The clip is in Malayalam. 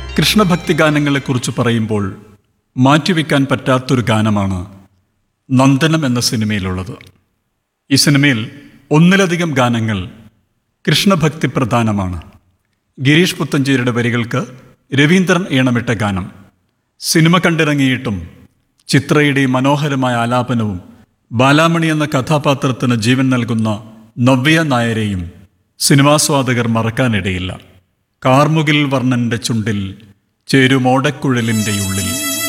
കൃഷ്ണഭക്തി ഗാനങ്ങളെക്കുറിച്ച് പറയുമ്പോൾ മാറ്റിവെക്കാൻ പറ്റാത്തൊരു ഗാനമാണ് നന്ദനം എന്ന സിനിമയിലുള്ളത് ഈ സിനിമയിൽ ഒന്നിലധികം ഗാനങ്ങൾ കൃഷ്ണഭക്തി പ്രധാനമാണ് ഗിരീഷ് പുത്തഞ്ചേരിയുടെ വരികൾക്ക് രവീന്ദ്രൻ ഈണമിട്ട ഗാനം സിനിമ കണ്ടിറങ്ങിയിട്ടും ചിത്രയുടെ മനോഹരമായ ആലാപനവും ബാലാമണി എന്ന കഥാപാത്രത്തിന് ജീവൻ നൽകുന്ന നവ്യ നായരെയും സിനിമാസ്വാദകർ മറക്കാനിടയില്ല കാർമുകിൽ വർണ്ണന്റെ ചുണ്ടിൽ ചേരുമോടക്കുഴലിൻ്റെ ഉള്ളിൽ